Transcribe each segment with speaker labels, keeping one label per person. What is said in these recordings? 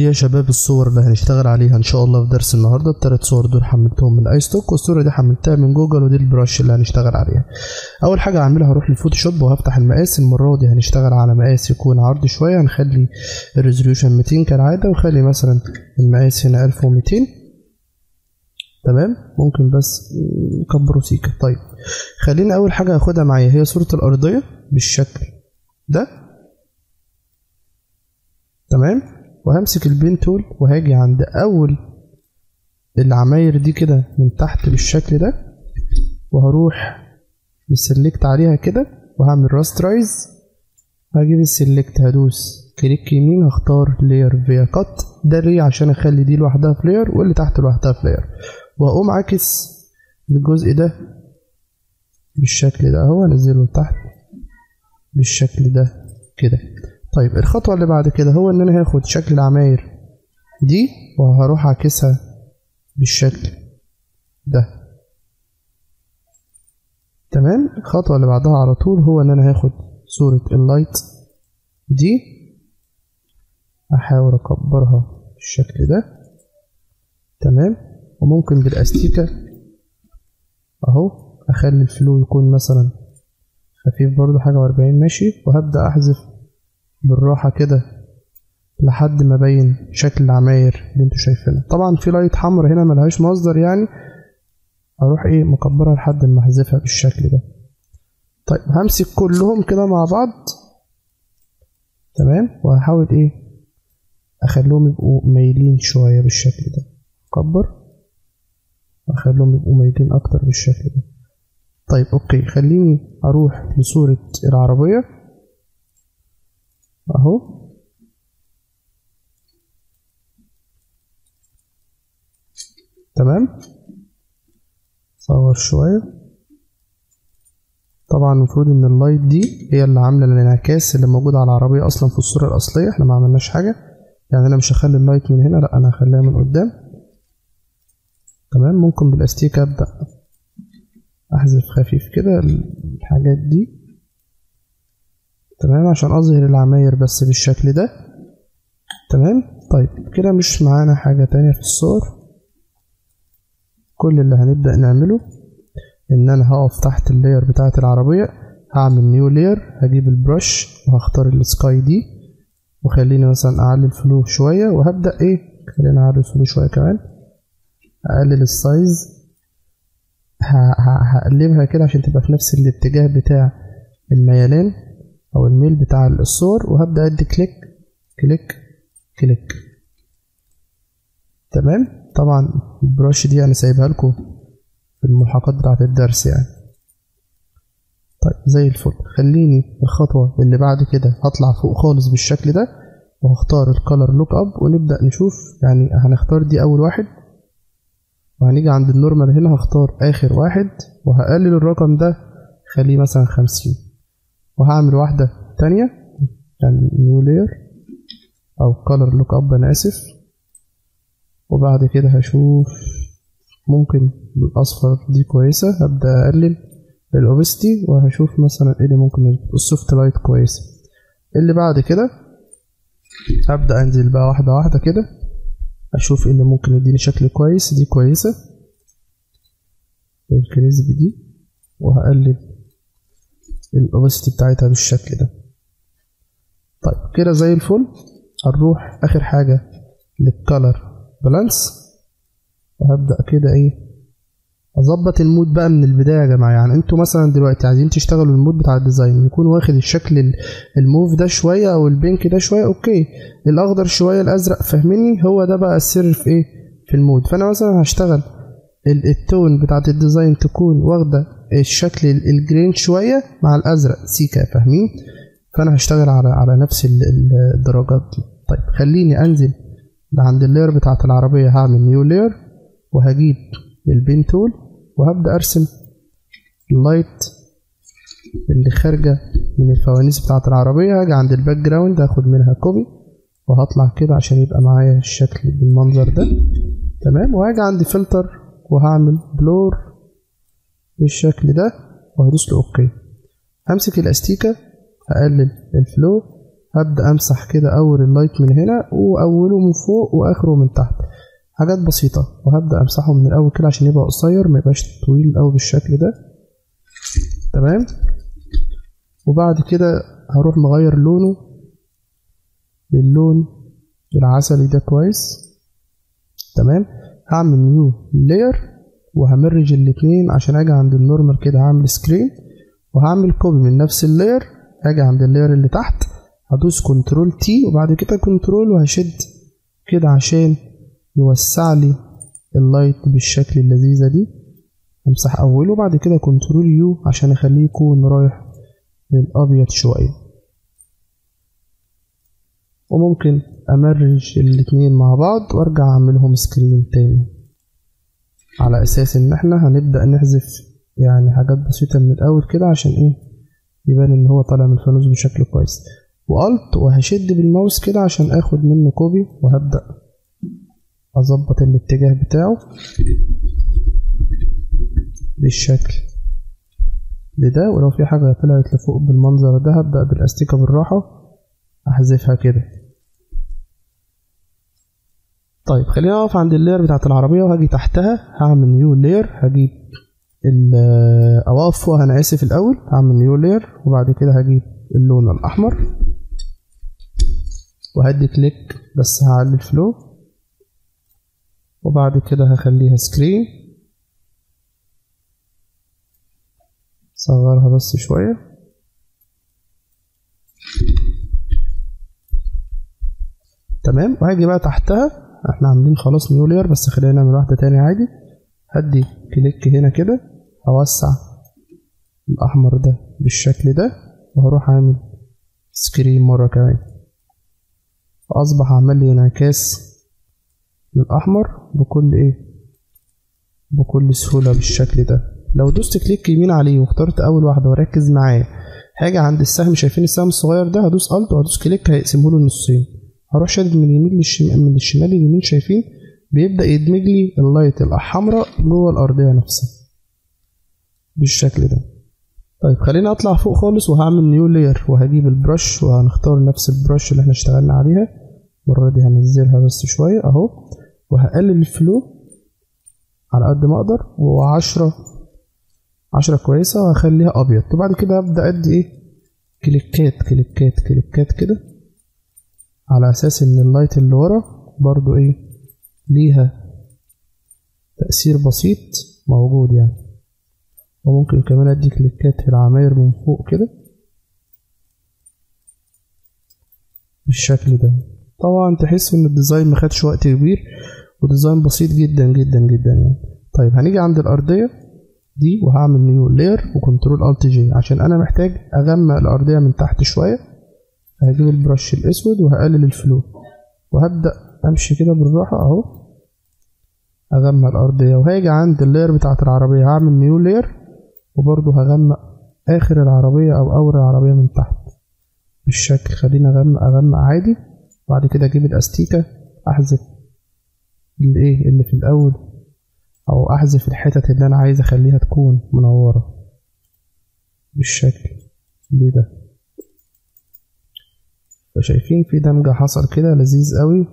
Speaker 1: ودي يا شباب الصور اللي هنشتغل عليها ان شاء الله في درس النهارده التلات صور دول حملتهم من اي ستوك والصوره دي حملتها من جوجل ودي البراش اللي هنشتغل عليها اول حاجه هعملها هروح للفوتوشوب وهفتح المقاس المره دي هنشتغل على مقاس يكون عرض شويه هنخلي الريزوليوشن 200 كالعاده ونخلي مثلا المقاس هنا 1200 تمام ممكن بس نكبره سيكا طيب خلينا اول حاجه هاخدها معايا هي صوره الارضيه بالشكل ده تمام وهمسك البين تول وهاجي عند اول العماير دي كده من تحت بالشكل ده وهروح مسلكت عليها كده وهعمل راسترايز هجيب السلكت هدوس كليك يمين هختار لاير فيا كات ده ليه عشان اخلي دي لوحدها في لاير واللي تحت لوحدها في لاير وهقوم عاكس الجزء ده بالشكل ده اهو انزله لتحت بالشكل ده كده طيب الخطوة اللي بعد كده هو ان انا هاخد شكل العماير دي وهروح اعكسها بالشكل ده تمام الخطوة اللي بعدها على طول هو ان انا هاخد صورة اللايت دي احاول اكبرها بالشكل ده تمام وممكن بالاستيكة اهو اخلي الفلو يكون مثلا خفيف برضو حاجة واربعين ماشي وهبدأ احذف بالراحة كده لحد ما ابين شكل العماير اللي انتوا شايفينها طبعا في لايت حمرا هنا ملهاش مصدر يعني اروح ايه مكبرها لحد ما احذفها بالشكل ده طيب همسك كلهم كده مع بعض تمام وهحاول ايه اخليهم يبقوا مايلين شوية بالشكل ده اكبر واخليهم يبقوا مايلين اكتر بالشكل ده طيب اوكي خليني اروح لصورة العربية اهو تمام صور شوية طبعا المفروض ان اللايت دي هي اللي عاملة الانعكاس اللي موجود على العربية اصلا في الصورة الاصلية احنا ما عملناش حاجة يعني انا مش هخلي اللايت من هنا لا انا هخليها من قدام تمام ممكن بالاستيك ابدأ احذف خفيف كده الحاجات دي تمام عشان اظهر العماير بس بالشكل ده تمام طيب كده مش معانا حاجة تانية في الصور كل اللي هنبدأ نعمله ان انا هقف تحت اللاير بتاعة العربية هعمل نيو لاير هجيب البرش وهختار السكاي دي وخليني مثلا اعلي الفلو شوية وهبدأ ايه خلينا اعلي الفلو شوية كمان اقلل السايز هقلبها كده عشان تبقى في نفس الاتجاه بتاع الميلان او الميل بتاع الصور وهبدأ ادي كليك كليك كليك تمام طبعا البرش دي انا سايبها لكم في الملحقات بتاعة الدرس يعني طيب زي الفل خليني الخطوة اللي بعد كده هطلع فوق خالص بالشكل ده وهختار الكالر لوك اب ونبدأ نشوف يعني هنختار دي اول واحد وهنيجي عند النورمال هنا هختار اخر واحد وهقلل الرقم ده خليه مثلا خمسين وهعمل واحدة تانية يعني نيو لاير او color لوك اب انا اسف وبعد كده هشوف ممكن بالاصفر دي كويسة هبدأ اقلل الاوبستي وهشوف مثلا ايه اللي ممكن يظبط السوفت لايت كويسة اللي بعد كده هبدأ انزل بقى واحدة واحدة كده اشوف ايه اللي ممكن يديني شكل كويس دي كويسة الكريزب دي وهقلل الاوبستي بتاعتها بالشكل ده طيب كده زي الفل هنروح اخر حاجة للكالر بالانس وهبدأ كده ايه اظبط المود بقى من البداية يا جماعة يعني انتوا مثلا دلوقتي عايزين تشتغلوا المود بتاع الديزاين يكون واخد الشكل الموف ده شوية او البينك ده شوية اوكي الاخضر شوية الازرق فاهميني هو ده بقى السر في ايه في المود فانا مثلا هشتغل التون بتاعت الديزاين تكون واخدة الشكل الجرين شوية مع الازرق سيكا فاهمين فانا هشتغل على على نفس الدرجات دي طيب خليني انزل عند اللاير بتاعت العربية هعمل نيو لاير وهجيب البين تول وهبدأ ارسم اللايت اللي خارجة من الفوانيس بتاعت العربية هاجي عند الباك جراوند هاخد منها كوبي وهطلع كده عشان يبقى معايا الشكل بالمنظر ده تمام وهاجي عند فلتر وهعمل بلور بالشكل ده وهدوس له اوكي همسك الاستيكة هقلل الفلو هبدأ أمسح كده أول اللايت من هنا وأوله من فوق وآخره من تحت حاجات بسيطة وهبدأ أمسحه من الأول كده عشان يبقى قصير ما يبقاش طويل أوي بالشكل ده تمام وبعد كده هروح مغير لونه للون العسلي ده كويس تمام هعمل نيو لاير وهمرج الاتنين عشان اجي عند النورمال كده هعمل سكرين وهعمل كوبي من نفس اللاير هاجي عند اللاير اللي تحت هدوس كنترول تي وبعد كده كنترول وهشد كده عشان يوسع لي اللايت بالشكل اللذيذة دي امسح اوله وبعد كده كنترول يو عشان اخليه يكون رايح للابيض شوية وممكن امرج الاتنين مع بعض وارجع اعملهم سكرين تاني على اساس ان احنا هنبدأ نحذف يعني حاجات بسيطة من الاول كده عشان ايه يبان ان هو طالع من الفانوس بشكل كويس والت وهشد بالماوس كده عشان اخد منه كوبي وهبدأ اظبط الاتجاه بتاعه بالشكل لده ولو في حاجة طلعت لفوق بالمنظر ده هبدأ بالاستيكة بالراحة احذفها كده طيب خلينا نقف عند اللاير بتاعت العربية وهاجي تحتها هعمل نيو لاير هجيب او اقف فوقها انا اسف الاول هعمل نيو لاير وبعد كده هجيب اللون الاحمر وهدي كليك بس هعلي الفلو وبعد كده هخليها سكرين صغرها بس شوية تمام وهاجي بقى تحتها احنا عاملين خلاص نيو لاير بس خلينا نعمل واحدة تاني عادي هدي كليك هنا كده اوسع الاحمر ده بالشكل ده وهروح اعمل سكرين مرة كمان فاصبح عمل لي انعكاس للاحمر بكل ايه بكل سهولة بالشكل ده لو دوست كليك يمين عليه واخترت اول واحدة واركز معاه هاجي عند السهم شايفين السهم الصغير ده هدوس الت وهدوس كليك هيقسمه له نصين هروح شادد من اليمين للشمال من الشمال لليمين شايفين بيبدأ يدمج لي اللايت الحمراء جوه الأرضية نفسها بالشكل ده طيب خليني أطلع فوق خالص وهعمل نيو لاير وهجيب البرش وهنختار نفس البرش اللي احنا اشتغلنا عليها المرة دي هنزلها بس شوية أهو وهقلل الفلو على قد ما أقدر وعشرة عشرة كويسة وهخليها أبيض وبعد كده أبدأ أدي إيه كليكات كليكات كليكات كده على أساس إن اللايت اللي ورا برضو إيه ليها تأثير بسيط موجود يعني وممكن كمان ادي كليكات في العماير من فوق كده بالشكل ده طبعا تحس ان الديزاين ما خدش وقت كبير وديزاين بسيط جدا جدا جدا يعني طيب هنيجي عند الارضيه دي وهعمل نيو لاير وكنترول الت جي عشان انا محتاج اغمق الارضيه من تحت شويه هجيب البرش الاسود وهقلل الفلو وهبدا امشي كده بالراحه اهو اغمق الارضيه وهاجي عند اللاير بتاعه العربيه هعمل نيو لاير وبرضه هغمق اخر العربيه او اول العربيه من تحت بالشكل خلينا اغمق اغمق عادي بعد كده اجيب الاستيكه احذف الايه اللي في الاول او احذف الحتت اللي انا عايز اخليها تكون منوره بالشكل ده فشايفين في دمجة حصل كده لذيذ قوي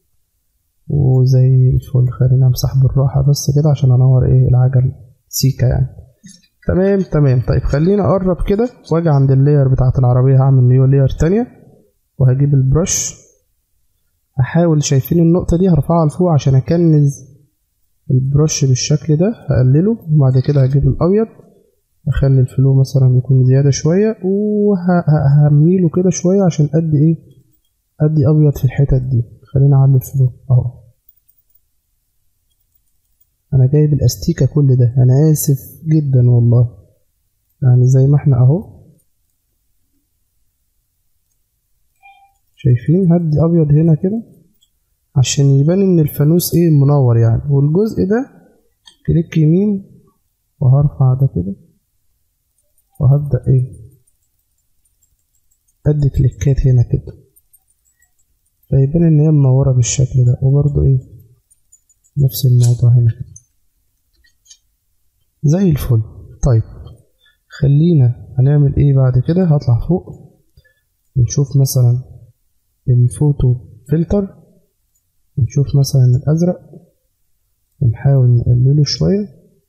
Speaker 1: وزي الفل خلينا امسح بالراحة بس كده عشان انور ايه العجل سيكا يعني تمام تمام طيب خلينا اقرب كده واجي عند اللاير بتاعة العربية هعمل نيو لاير تانية وهجيب البرش هحاول شايفين النقطة دي هرفعها لفوق عشان اكنز البرش بالشكل ده هقلله وبعد كده هجيب الابيض اخلي الفلو مثلا يكون زيادة شوية وهميله كده شوية عشان ادي ايه ادي ابيض في الحتت دي خلينا اعلي الفلو اهو انا جايب الاستيكة كل ده انا اسف جدا والله يعني زي ما احنا اهو شايفين هدي ابيض هنا كده عشان يبان ان الفانوس ايه منور يعني والجزء ده كليك يمين وهرفع ده كده وهبدأ ايه ادي كليكات هنا كده فيبان ان هي منورة بالشكل ده وبرضو ايه نفس الموضوع هنا كده زي الفل طيب خلينا هنعمل ايه بعد كده هطلع فوق ونشوف مثلا الفوتو فلتر ونشوف مثلا الازرق ونحاول نقلله شوية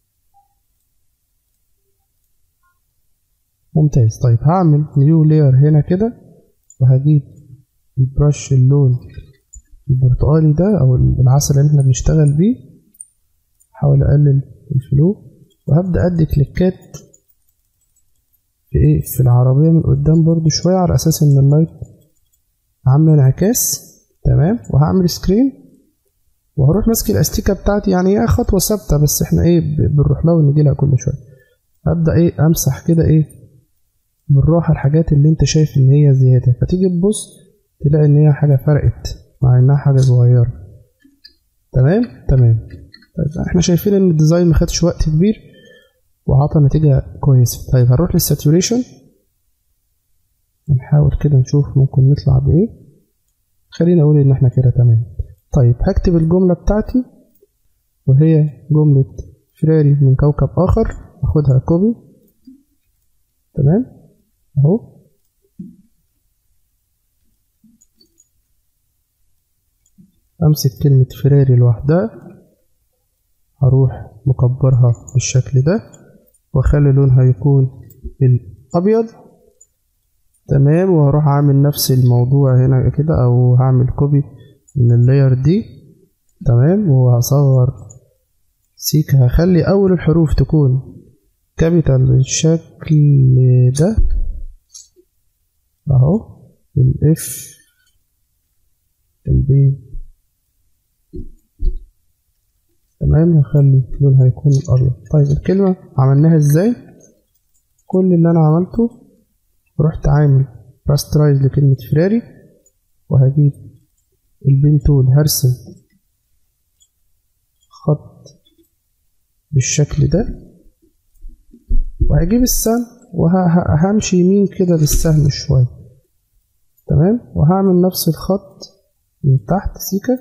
Speaker 1: ممتاز طيب هعمل نيو لاير هنا كده وهجيب البرش اللون البرتقالي ده او العسل اللي احنا بنشتغل بيه احاول اقلل الفلو وهبدأ ادي كليكات في ايه في العربية من قدام برضو شوية على اساس ان اللايت عاملة انعكاس تمام وهعمل سكرين وهروح ماسك الاستيكة بتاعتي يعني هي خطوة ثابتة بس احنا ايه بنروح لها ونجي لها كل شوية هبدأ ايه امسح كده ايه بالراحة الحاجات اللي انت شايف ان هي زيادة فتيجي تبص تلاقي ان هي حاجة فرقت مع انها حاجة صغيرة تمام تمام طيب احنا شايفين ان الديزاين مخدش وقت كبير وعطى نتيجة كويسة طيب هنروح للساتوريشن نحاول كده نشوف ممكن نطلع بايه خلينا اقول ان احنا كده تمام طيب هكتب الجملة بتاعتي وهي جملة فراري من كوكب اخر اخدها كوبي تمام اهو امسك كلمة فراري لوحدها هروح مكبرها بالشكل ده واخلي لونها يكون الابيض تمام وهروح اعمل نفس الموضوع هنا كده او هعمل كوبي من اللاير دي تمام وهصغر سيكا هخلي اول الحروف تكون كابيتال بالشكل ده اهو الاف البي تمام هخلي لونها يكون الابيض طيب الكلمة عملناها ازاي كل اللي انا عملته رحت عامل راسترايز لكلمة فراري وهجيب البين تول هرسم خط بالشكل ده وهجيب السهم وهمشي يمين كده بالسهم شوية تمام وهعمل نفس الخط من تحت سيكا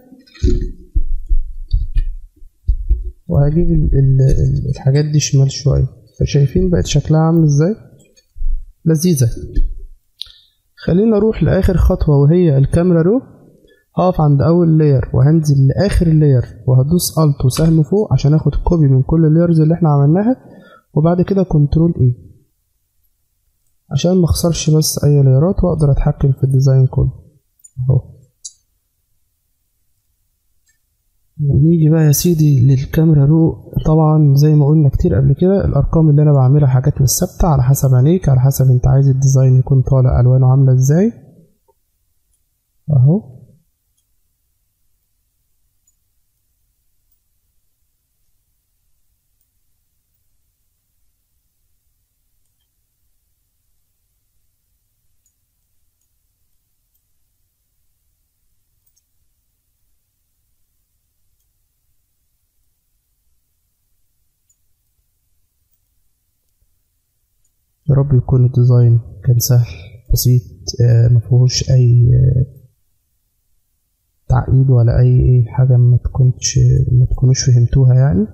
Speaker 1: وهجيب ال ال ال الحاجات دي شمال شوية فشايفين بقت شكلها عامل ازاي لذيذة خلينا نروح لآخر خطوة وهي الكاميرا رو هقف عند أول لاير وهنزل لآخر اللاير وهدوس ألت وسهم فوق عشان آخد كوبي من كل اللايرز اللي احنا عملناها وبعد كده كنترول ايه عشان ما اخسرش بس اي لايرات واقدر اتحكم في الديزاين كله اهو نيجي بقى يا سيدي للكاميرا رو طبعا زي ما قلنا كتير قبل كده الارقام اللي انا بعملها حاجات مش ثابته على حسب عينيك على حسب انت عايز الديزاين يكون طالع الوانه عامله ازاي اهو يا رب يكون الديزاين كان سهل بسيط آه مفيهوش اي آه تعقيد ولا اي اي حاجه ما تكونش ما تكونوش فهمتوها يعني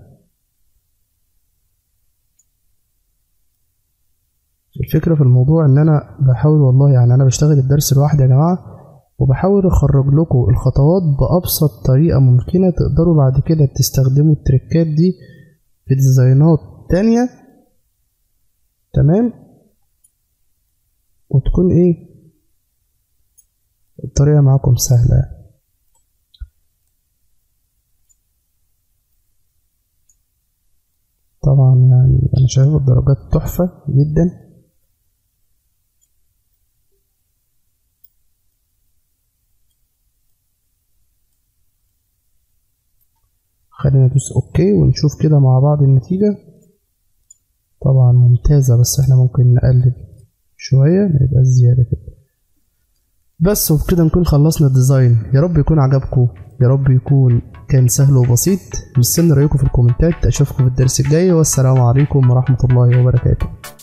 Speaker 1: الفكره في الموضوع ان انا بحاول والله يعني انا بشتغل الدرس لوحدي يا جماعه وبحاول اخرج لكم الخطوات بابسط طريقه ممكنه تقدروا بعد كده تستخدموا التريكات دي في ديزاينات تانية تمام وتكون ايه الطريقة معاكم سهلة يعني. طبعا يعني انا شايف الدرجات تحفة جدا خلينا ندوس اوكي ونشوف كده مع بعض النتيجة طبعا ممتازة بس احنا ممكن نقلل شوية ما يبقاش زيادة كده بس وبكده نكون خلصنا الديزاين يا رب يكون عجبكم يا رب يكون كان سهل وبسيط مستني رأيكم في الكومنتات اشوفكم في الدرس الجاي والسلام عليكم ورحمة الله وبركاته